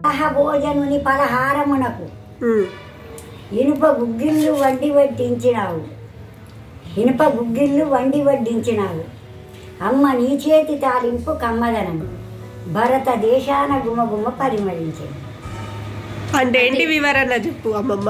భోజనుని పలహారమునకు ఉమ్. ఇనుప గుగ్గిళ్ళు వండి వడ్డించినావు ఇనుప గుగ్గిళ్ళు వండి వడ్డించినావు అమ్మ నీ చేతి తాలింపు కమ్మదనము భారతదేశాన గుమగుమ పరిమళించింది అంటే ఏంటి వివరణ చెప్పు అమ్మమ్మ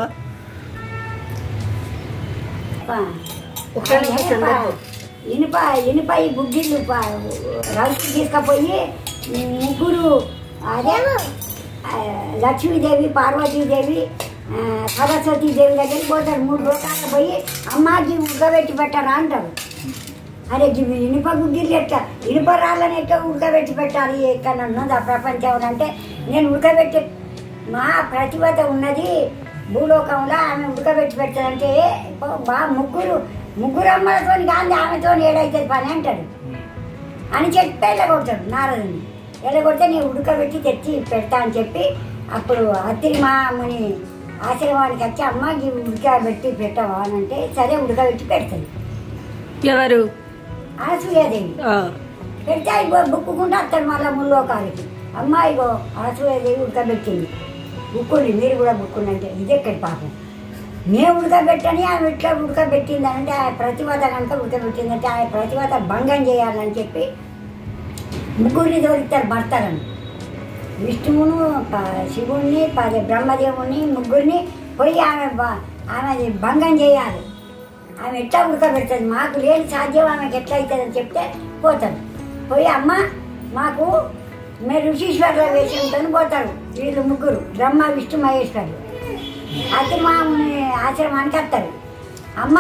ప- ప- ఇనుప ఇనుప ఈ గుగ్గిళ్ళు రౌకి తీసుకుపోయి ముగ్గురు అదే ఆ, లక్ష్మీదేవి పార్వతీదేవి ఆ, సరస్వతీదేవి దగ్గరికి పోతారు మూడు లోకాలకు పోయి అమ్మాకి ఉడకబెట్టి పెట్టరా అంటారు అరే ఇవి ఇనుప గుగ్గిళ్ళు ఎట్లా ఇనుప రాళ్ళని ఎట్లా ఉడకబెట్టి పెట్టాలి ఎక్కడ ఉన్నది ఆ ప్రపంచం అంటే నేను ఉడకబెట్టి మా ప్రతిభత ఉన్నది భూలోకంలో ఆమె ఉడకబెట్టి పెడతాదంటే బా ముగ్గురు ముగ్గురు అమ్మలతో కాదు ఆమెతో ఏడైతుంది పని అంటాడు అని చెప్పి వెళ్ళగొడతాడు నారదుని వెళ్ళగొడితే నేను ఉడకబెట్టి తెచ్చి పెడతా అని చెప్పి అప్పుడు అత్తిరి మామని ఆశ్రమానికి వచ్చి అమ్మ ఇవి ఉడకబెట్టి పెట్టవా అని అంటే సరే ఉడకబెట్టి పెడతాను ఎవరు అనసూయాదేవి ఆ. పెడితే ఇగో బుక్కుకుంటూ వస్తాడు మళ్ళీ ముల్లోకాలకి అమ్మ ఇగో అనసూయాదేవి ఉడకబెట్టింది బుక్కుండి మీరు కూడా బుక్కుండి అంటే ఇది ఎక్కడి పాపం మేము ఉడకబెట్టని ఆమె ఇట్లా ఉడకబెట్టింది అంటే ఆ ప్రతిభత కనుక ఉడకబెట్టిందంటే ఆ ప్రతిభత భంగం చేయాలని చెప్పి ముగ్గురిని దొరుకుతారు భర్తలను విష్ణువును ప- శివుణ్ణి పది బ్రహ్మదేవుని ముగ్గురిని పోయి ఆమె బ- ఆమె భంగం చేయాలి ఆమె ఎట్లా ఉడకబెడుతుంది మాకు లేని సాధ్యం ఆమెకి ఎట్లా అవుతుందని చెప్తే పోతారు పోయి అమ్మ మాకు మీరు ఋషీశ్వరుల వేషంతో పోతారు వీళ్ళు ముగ్గురు బ్రహ్మ విష్ణు మహేశ్వరులు అతి మామూని ఆశ్రమానికి వస్తారు అమ్మ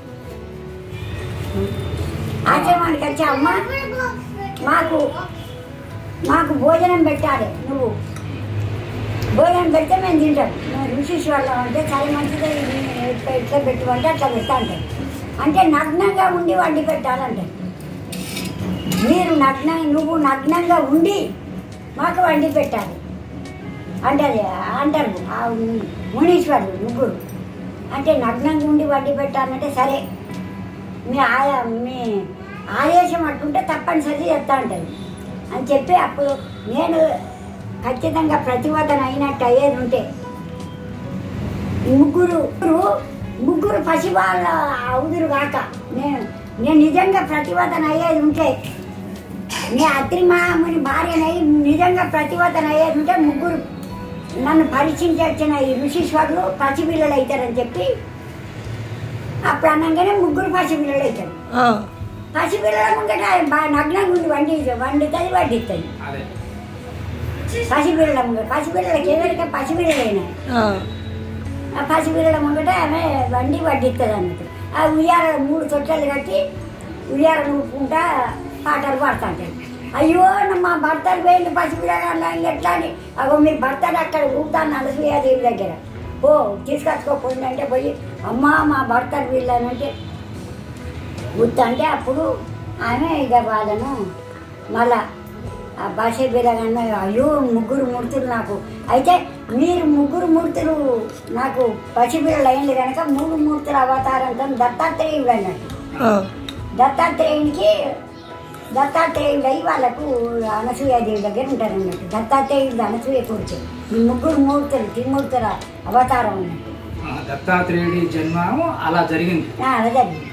ఆశ్రమానికి వచ్చి అమ్మ మాకు మాకు భోజనం పెట్టాలి నువ్వు భోజనం పెడితే మేము తింటాం మేము ఋషీశ్వరులం అంటే చాలా మంచిది ఇది ఇట్లా ఇట్లా పెట్టుకుంటే అట్లా పెడతా అంటారు అంటే నగ్నంగా ఉండి వండి పెట్టాలంటే మీరు నగ్న నువ్వు నగ్నంగా ఉండి మాకు వండి పెట్టాలి అంటే అది అంటారు ఆ మునీశ్వరులు ముగ్గురు అంటే నగ్నంగా ఉండి వండి పెట్టాలంటే సరే మీ ఆయా మీ ఆదేశం అట్టుంటే తప్పనిసరి చెప్తా ఉంటుంది అని చెప్పి అప్పుడు నేను ఖచ్చితంగా ప్రతివదన అయినట్టు అయ్యేది ఉంటే ఈ ముగ్గురు ముగ్గురు ముగ్గురు పసివాళ్ళ అవుదురు కాక నేను నేను నిజంగా ప్రతివదన అయ్యేది ఉంటే నీ అత్రిమాముని భార్యనై నిజంగా ప్రతివదన అయ్యేది ఉంటే ముగ్గురు నన్ను పరీక్షించి వచ్చిన ఈ ఋషీశ్వరులు పసిపిల్లలు అవుతారని చెప్పి అప్పుడు అనగానే ముగ్గురు పసిపిల్లలు అవుతారు ఆ. పసిపిల్లల ముంగట బాగా నగ్నంగా ఉండి వండి వండుతుంది వడ్డిస్తుంది అదే పసిపిల్లల ముంగట పసిపిల్లలకి ఎవరికే పసిపిల్లలైనా ఆ. ఆ పసిపిల్లల ముంగట ఆమె వండి వడ్డిస్తుంది అన్నట్టు ఆ ఉయ్యాల మూడు తొట్టెలు కట్టి ఉయ్యాల నూపుకుంటా పాటలు పాడుతుంటాయి అయ్యో నా మా భర్తలు పోయింది పసిపిల్లలు ఎట్లా అని అగో మీ భర్తలు అక్కడ ఊపుతాను అనసూయాదేవి దగ్గర ఓ తీసుకొచ్చుకోపోయిందంటే పోయి అమ్మా మా భర్తలు వీళ్ళనంటే గుర్తు అంటే అప్పుడు ఆమె ఇక వాళ్ళను మళ్ళా ఆ భాష బిరగన్న అయ్యో ముగ్గురు మూర్తులు నాకు అయితే మీరు ముగ్గురు మూర్తులు నాకు పసిపిల్లలు అయింది కనుక మూడు మూర్తుల అవతారంతో దత్తాత్రేయుడు అన్నట్టు ఆ. దత్తాత్రేయునికి దత్తాత్రేయుడు అయి వాళ్ళకు అనసూయాదేవి దగ్గర ఉంటారు అన్నట్టు దత్తాత్రేయుడు అనసూయ కూర్చో ఈ ముగ్గురు మూర్తులు తిమ్మూర్తుల అవతారం అన్నట్టు ఆ, దత్తాత్రేయుడి జన్మము అలా జరిగింది ఆ, అదే